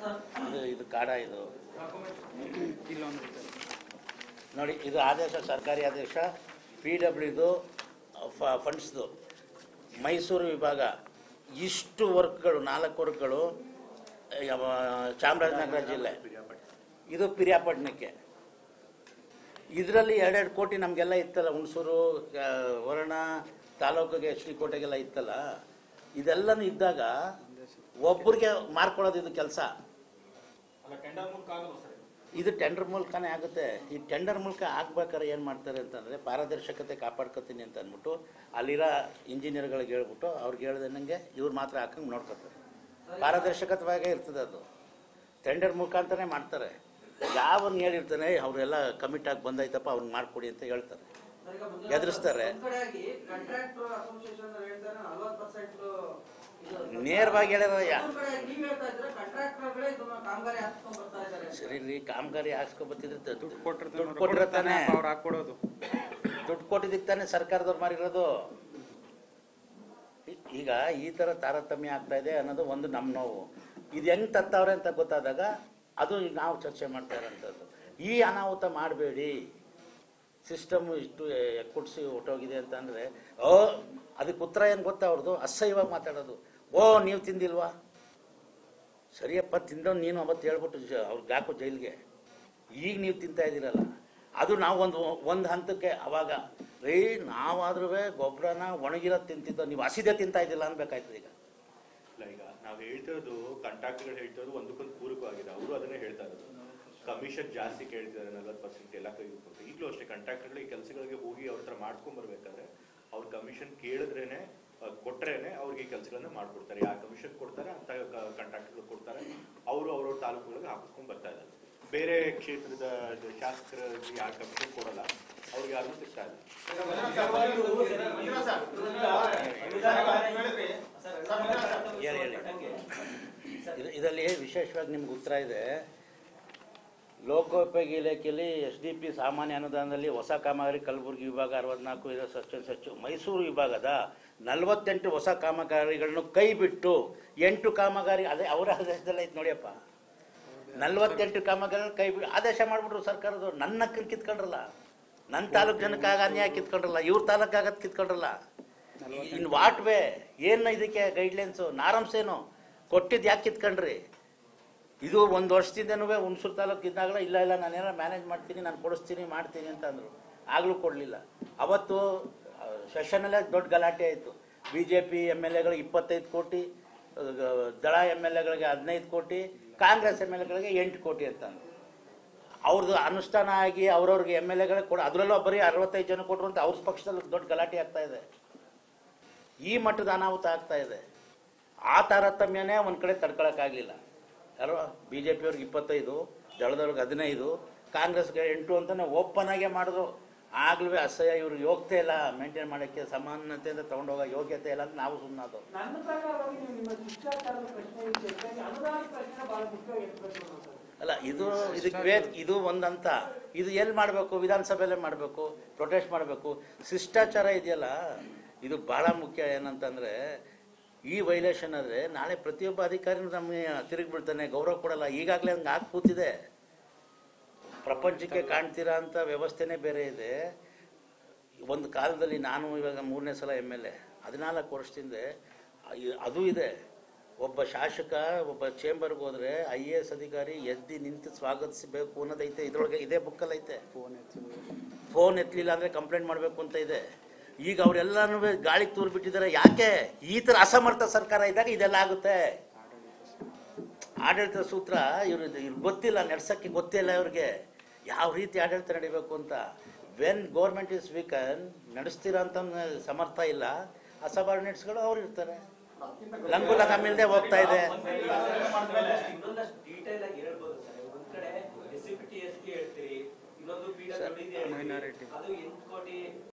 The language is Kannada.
ಇದು ಇದು ಕಾಡ ಇದು ಇಲ್ಲೊಂದು ನೋಡಿ ಇದು ಆದೇಶ ಸರ್ಕಾರಿ ಆದೇಶ ಪಿ ಡಬ್ಲ್ಯೂದು ಫಂಡ್ಸ್ದು ಮೈಸೂರು ವಿಭಾಗ ಇಷ್ಟು ವರ್ಕ್ಗಳು ನಾಲ್ಕು ವರ್ಕ್ಗಳು ಯಾವ ಚಾಮರಾಜನಗರ ಜಿಲ್ಲೆ ಇದು ಪಿರಿಯಾಪಟ್ಟಣಕ್ಕೆ ಇದರಲ್ಲಿ ಎರಡೆರಡು ಕೋಟಿ ನಮಗೆಲ್ಲ ಇತ್ತಲ್ಲ ಹುಣಸೂರು ಆ, ವರ್ಣ ತಾಲೂಕಿಗೆ ಎಚ್ ಡಿ ಕೋಟೆಗೆಲ್ಲ ಇತ್ತಲ್ಲ ಇದೆಲ್ಲನೂ ಇದ್ದಾಗ ಒಬ್ಬರಿಗೆ ಮಾರ್ಕೊಳ್ಳೋದು ಇದು ಕೆಲಸ ಇದು ಟೆಂಡರ್ ಮೂಲಕನೇ ಆಗುತ್ತೆ ಈ ಟೆಂಡರ್ ಮೂಲಕ ಆಗ್ಬೇಕಾದ್ರೆ ಏನು ಮಾಡ್ತಾರೆ ಅಂತಂದರೆ ಪಾರದರ್ಶಕತೆ ಕಾಪಾಡ್ಕೊತೀನಿ ಅಂತ ಅಂದ್ಬಿಟ್ಟು ಅಲ್ಲಿರೋ ಇಂಜಿನಿಯರ್ಗಳಿಗೆ ಹೇಳ್ಬಿಟ್ಟು ಅವ್ರಿಗೆ ಹೇಳ್ದೆ ನನಗೆ ಇವ್ರು ಮಾತ್ರ ಹಾಕಂಗೆ ನೋಡ್ಕೊತಾರೆ ಪಾರದರ್ಶಕತವಾಗೇ ಇರ್ತದೆ ಅದು ಟೆಂಡರ್ ಮುಖಾಂತರನೇ ಮಾಡ್ತಾರೆ ಯಾವನ್ ಹೇಳಿರ್ತಾನೆ ಅವರೆಲ್ಲ ಕಮಿಟ್ ಆಗಿ ಬಂದೈತಪ್ಪ ಅವ್ನಿಗೆ ಮಾಡ್ಕೊಡಿ ಅಂತ ಹೇಳ್ತಾರೆ ಎದುರಿಸ್ತಾರೆ. ಕಾಂಟ್ರಾಕ್ಟರ್ ಅಸೋಸಿಯೇಷನ್ ಹೇಳ್ತಾರೆ ನಲ್ವತ್ತು ಪರ್ಸೆಂಟ್ ನೇರವಾಗಿ ಹೇಳಿದ್ರೆ ಯಾ- ನೀವ್ ಹೇಳ್ತಾ ಇದ್ರೆ ಕಾಂಟ್ರಾಕ್ಟರ್ಗಳೇ ಇದನ್ನ ಕಾಮಗಾರಿ ಹಾಕ್ಸ್ಕೊಂಡ್ ಬರ್ತಾ ಇದ್ದಾರೆ ಸರಿ ಇಲ್ಲಿ ಕಾಮಗಾರಿ ಹಾಕ್ಸ್ಕೊಬತ್ತಿದ್ರೆ ದುಡ್ಡು ದುಡ್ಡು ಕೊಟ್ಟಿರ್ತಾನೆ ದುಡ್ಡು ಕೊಟ್ಟಿರ್ತಾನೆ ಅವ್ರು ಹಾಕೊಡೋದು ದುಡ್ಡು ಕೊಟ್ಟಿದ್ದಕ್ಕೆ ತಾನೇ ಸರ್ಕಾರದವ್ರು ಮಾರಿರೋದು ಈ- ಈಗ ಈ ಥರ ತಾರತಮ್ಯ ಆಗ್ತಾ ಇದೆ ಅನ್ನೋದು ಒಂದು ನಮ್ಮ ನೋವು ಇದು ಹೆಂಗ್ ತತ್ತವ್ರೆ ಅಂತ ಗೊತ್ತಾದಾಗ ಅದು ನಾವು ಚರ್ಚೆ ಮಾಡ್ತಾ ಇರೋಂಥದ್ದು ಈ ಅನಾಹುತ ಮಾಡಬೇಡಿ ಸಿಸ್ಟಮ್ ಇಷ್ಟು ಎಕ್ಕುಡ್ಸಿ ಹೊಟ್ಟೋಗಿದೆ ಅಂತಂದರೆ ಓ ಅದಕ್ಕೆ ಉತ್ತರ ಏನು ಗೊತ್ತಾ ಅವ್ರದ್ದು ಅಸಹ್ಯವಾಗಿ ಮಾತಾಡೋದು ಓ ನೀವು ತಿಂದಿಲ್ವಾ ಸರಿಯಪ್ಪ ತಿಂದವ್ ನೀನು ಅವತ್ತು ಹೇಳ್ಬಿಟ್ಟು ಜ ಅವ್ರಿಗೆ ಹಾಕು ಜೈಲಿಗೆ ಈಗ ನೀವು ತಿಂತಾ ಇದ್ದೀರಲ್ಲ ಅದು ನಾವು ಒಂದು ಒಂದು ಹಂತಕ್ಕೆ ಅವಾಗ ರೀ ನಾವಾದ್ರೂ ಗೊಬ್ಬರನ ಒಣಗಿರೋದು ತಿಂತಿದ್ದೋ ನೀವು ಹಸಿದೆ ತಿಂತಾ ಇದ್ದಿಲ್ಲ ಅನ್ಬೇಕಾಯ್ತದೆ ಈಗ ಇಲ್ಲ ಈಗ ನಾವು ಹೇಳ್ತಿರೋದು ಕಾಂಟ್ರಾಕ್ಟ್ಗಳು ಹೇಳ್ತಿರೋದು ಒಂದಕ್ಕೊಂದು ಪೂರಕವಾಗಿದೆ ಅವರು ಅದನ್ನೇ ಹೇಳ್ತಾ ಇರೋದು ಕಮಿಷನ್ ಜಾಸ್ತಿ ಕೇಳ್ತಿದ್ದಾರೆ ನಲ್ವತ್ತು ಪರ್ಸೆಂಟ್ ಎಲ್ಲ ಕೈ ಕೊಟ್ಟು ಈಗಲೂ ಅಷ್ಟೇ ಕಾಂಟ್ರಾಕ್ಟರ್ಗಳು ಈ ಕೆಲಸಗಳಿಗೆ ಹೋಗಿ ಅವ್ರ ಹತ್ರ ಮಾಡ್ಕೊಂಡ್ ಬರ್ಬೇಕಾದ್ರೆ ಅವ್ರ ಕಮಿಷನ್ ಕೇಳಿದ್ರೇನೆ ಆ, ಕೊಟ್ರೇನೆ ಅವ್ರಿಗೆ ಈ ಕೆಲಸಗಳನ್ನ ಮಾಡ್ಕೊಡ್ತಾರೆ ಯಾವ ಕಮಿಷನ್ ಕೊಡ್ತಾರೆ ಅಂತ ಕಾಂಟ್ರಾಕ್ಟ್ಗಳು ಕೊಡ್ತಾರೆ ಅವರು ಅವ್ರವ್ರ ತಾಲೂಕುಗಳಿಗೆ ಹಾಕಿಸ್ಕೊಂಡ್ ಬರ್ತಾ ಇದ್ದಾರೆ ಬೇರೆ ಕ್ಷೇತ್ರದ ಶಾಸಕರಿಗೆ ಯಾವ ಕಮಿಷನ್ ಕೊಡಲ್ಲ ಅವ್ರಿಗೆ ಯಾರು ಸಿಗ್ತಾ ಇಲ್ಲ ಹೇಳಿ ಹೇಳಿ ಇದು- ಇದರಲ್ಲಿ ವಿಶೇಷವಾಗಿ ನಿಮ್ಗೆ ಉತ್ತರ ಇದೆ ಲೋಕೋಪಯೋಗಿ ಇಲಾಖೆಯಲ್ಲಿ ಎಸ್ ಡಿ ಪಿ ಸಾಮಾನ್ಯ ಅನುದಾನದಲ್ಲಿ ಹೊಸ ಕಾಮಗಾರಿ ಕಲಬುರಗಿ ವಿಭಾಗ ಅರವತ್ನಾಲ್ಕು ಇದು ಸಚ್ಚು ಸಚ್ಚು ಮೈಸೂರು ವಿಭಾಗದ ನಲವತ್ತೆಂಟು ಹೊಸ ಕಾಮಗಾರಿಗಳನ್ನು ಕೈ ಬಿಟ್ಟು ಎಂಟು ಕಾಮಗಾರಿ ಅದೇ ಅವರ ಆದೇಶದಲ್ಲೇ ಐತೆ ನೋಡಿಯಪ್ಪ ನಲ್ವತ್ತೆಂಟು ಕಾಮಗಾರಿಗಳನ್ನ ಕೈ ಬಿಟ್ಟು ಆದೇಶ ಮಾಡಿಬಿಟ್ರು ಸರ್ಕಾರದವ್ರು ನನ್ನ ಕಿತ್ಕೊಂಡ್ರಲ್ಲ ನನ್ನ ತಾಲೂಕು ಜನಕ್ಕಾಗ ಅನ್ಯಾಯ ಕಿತ್ಕೊಂಡ್ರಲ್ಲ ಇವ್ರ ತಾಲೂಕಾಗದ್ ಕಿತ್ಕೊಂಡ್ರಲ್ಲ ಇನ್ ವಾಟ್ ವೇ ಏನು ಇದಕ್ಕೆ ಗೈಡ್ಲೈನ್ಸು ನಾರಮ್ಸ್ ಏನು ಕೊಟ್ಟಿದ್ದು ಯಾಕೆ ಕಿತ್ಕೊಂಡ್ರಿ ಇದು ಒಂದು ವರ್ಷದಿಂದನೂ ಹುಣಸೂರು ತಾಲೂಕು ಇದ್ದಾಗಲೇ ಇಲ್ಲ ಇಲ್ಲ ನಾನೇನೋ ಮ್ಯಾನೇಜ್ ಮಾಡ್ತೀನಿ ನಾನು ಕೊಡಿಸ್ತೀನಿ ಮಾಡ್ತೀನಿ ಅಂತ ಅಂದರು ಆಗಲೂ ಕೊಡಲಿಲ್ಲ ಅವತ್ತು ಸೆಷನಲ್ಲೇ ದೊಡ್ಡ ಗಲಾಟೆ ಆಯಿತು B J P M L ಎಗಳಿಗೆ ಇಪ್ಪತ್ತೈದು ಕೋಟಿ ಆ, ದಳ ಎಮ್ ಎಲ್ ಎಗಳಿಗೆ ಹದಿನೈದು ಕೋಟಿ ಕಾಂಗ್ರೆಸ್ ಎಮ್ ಎಲ್ ಎಗಳಿಗೆ ಎಂಟು ಕೋಟಿ ಅಂತ ಅಂದ್ರು. ಅವ್ರದ್ದು ಅನುಷ್ಠಾನ ಆಗಿ ಅವ್ರವ್ರಿಗೆ ಎಮ್ ಎಲ್ ಎಗಳಿಗೆ ಕೊಡ ಅದರಲ್ಲೂ ಬರೀ ಅರವತ್ತೈದು ಜನ ಕೊಟ್ಟರು ಅಂತ ಅವ್ರ ಪಕ್ಷದಲ್ಲಿ ದೊಡ್ಡ ಗಲಾಟೆ ಆಗ್ತಾ ಇದೆ ಈ ಮಟ್ಟದ ಅನಾಹುತ ಆಗ್ತಾ ಇದೆ ಆ ತಾರತಮ್ಯನೇ ಒಂದು ಕಡೆ ತಡ್ಕೊಳಕ್ಕಾಗಲಿಲ್ಲ ಯಾರೋ ಬಿ ಜೆ ಪಿಯವ್ರಿಗೆ ಇಪ್ಪತ್ತೈದು ದಳದವ್ರಿಗೆ ಹದಿನೈದು ಕಾಂಗ್ರೆಸ್ಗೆ ಎಂಟು ಅಂತಾನೆ ಓಪನ್ ಆಗೇ ಮಾಡಿದ್ರು ಆಗ್ಲೂ ಅಸಹ್ಯ ಇವ್ರಿಗೆ ಯೋಗ್ಯತೆ ಇಲ್ಲ ಮೇಂಟೈನ್ ಮಾಡೋಕ್ಕೆ ಸಮಾನತೆಯಿಂದ ತಗೊಂಡೋಗೋ ಯೋಗ್ಯತೆ ಇಲ್ಲ ಅಂತ ನಾವು ಸುಮ್ಮನಾದ್ರು ನನ್ನ ಪ್ರಕಾರವಾಗಿ ನೀವು ನಿಮ್ಮ ಶಿಷ್ಟಾಚಾರದ ಪ್ರಶ್ನೆ ವಿಷಯಕ್ಕೆ ಅನುದಾನ ಪ್ರಶ್ನೆ ಬಹಳ ಮುಖ್ಯವಾಗಿ ಎತ್ತಬೇಕು ಅನ್ನೋದು ಅಲ್ಲ ಇದು ಇದಕ್ಕೆ ವೇ ಇದು ಒಂದಂತ ಇದು ಎಲ್ಲಿ ಮಾಡಬೇಕು ವಿಧಾನಸಭೆಯಲ್ಲೇ ಮಾಡಬೇಕು ಪ್ರೊಟೆಸ್ಟ್ ಮಾಡಬೇಕು ಶಿಷ್ಟಾಚಾರ ಇದೆಯಲ್ಲ ಇದು ಬಹಳ ಮುಖ್ಯ ಏನಂತಂದ್ರೆ ಈ ವೈಲೇಷನ್ ಆದರೆ ನಾಳೆ ಪ್ರತಿಯೊಬ್ಬ ಅಧಿಕಾರಿನೂ ನಮಗೆ ತಿರುಗಿ ಬಿಡ್ತಾನೆ ಗೌರವ ಕೊಡಲ್ಲ ಈಗಾಗಲೇ ಹಂಗೆ ಆಗಿ ಕೂತಿದೆ ಪ್ರಪಂಚಕ್ಕೆ ಕಾಣ್ತೀರಾ ಅಂತ ವ್ಯವಸ್ಥೆನೇ ಬೇರೆ ಇದೆ ಒಂದು ಕಾಲದಲ್ಲಿ ನಾನು ಇವಾಗ ಮೂರನೇ ಸಲ ಎಮ್ ಎಲ್ ಎ ಹದಿನಾಲ್ಕು ವರ್ಷದಿಂದ ಇ- ಅದು ಇದೆ ಒಬ್ಬ ಶಾಸಕ ಒಬ್ಬ ಚೇಂಬರ್ಗೆ ಹೋದ್ರೆ ಐ ಎ ಎಸ್ ಅಧಿಕಾರಿ ಎದ್ದು ನಿಂತು ಸ್ವಾಗತಿಸಬೇಕು ಅನ್ನೋದೈತೆ ಇದ್ರೊಳಗೆ ಇದೇ ಬುಕ್ಕಲ್ಲಿ ಐತೆ ಫೋನ್ ಹೆಚ್ಚು ಫೋನ್ ಎತ್ತಲಿಲ್ಲ ಅಂದ್ರೆ ಕಂಪ್ಲೇಂಟ್ ಮಾಡಬೇಕು ಅಂತ ಇದೆ ಈಗ ಅವರೆಲ್ಲನೂ ಗಾಳಿಗೆ ತೂರು ಬಿಟ್ಟಿದ್ದಾರೆ ಯಾಕೆ ಈ ಥರ ಅಸಮರ್ಥ ಸರ್ಕಾರ ಇದ್ದಾಗ ಇದೆಲ್ಲ ಆಗುತ್ತೆ ಆಡಳಿತ ಸೂತ್ರ ಇವ್ರು ಇವ್ರಿಗೆ ಗೊತ್ತಿಲ್ಲ ನಡ್ಸಕ್ಕೆ ಗೊತ್ತಿಲ್ಲ ಇವ್ರಿಗೆ ಯಾವ ರೀತಿ ಆಡಳಿತ ನಡಿಬೇಕು ಅಂತ ವೆನ್ ಗೌರ್ಮೆಂಟ್ ಇಸ್ ವೀಕನ್ ನಡೆಸ್ತೀರ ಅಂತ ಸಮರ್ಥ ಇಲ್ಲ ಅಸಬಾರ್ಡಿನೇಟ್ಸ್ಗಳು ಅವ್ರು ಇರ್ತಾರೆ ಲಂಗು ಲಗಾಮಿಲ್ದೆ ಹೋಗ್ತಾ ಇದೆ ಇನ್ನೊಂದಷ್ಟು ಡೀಟೇಲ್ ಆಗಿ ಹೇಳ್ಬೋದು ಸರ್ ಒಂದ್ ಕಡೆ S C P T S ಹೇಳ್ತೀರಿ ಇನ್ನೊಂದು ಪಿ Minority. ಅದು ಎಂಟು ಕೋಟಿ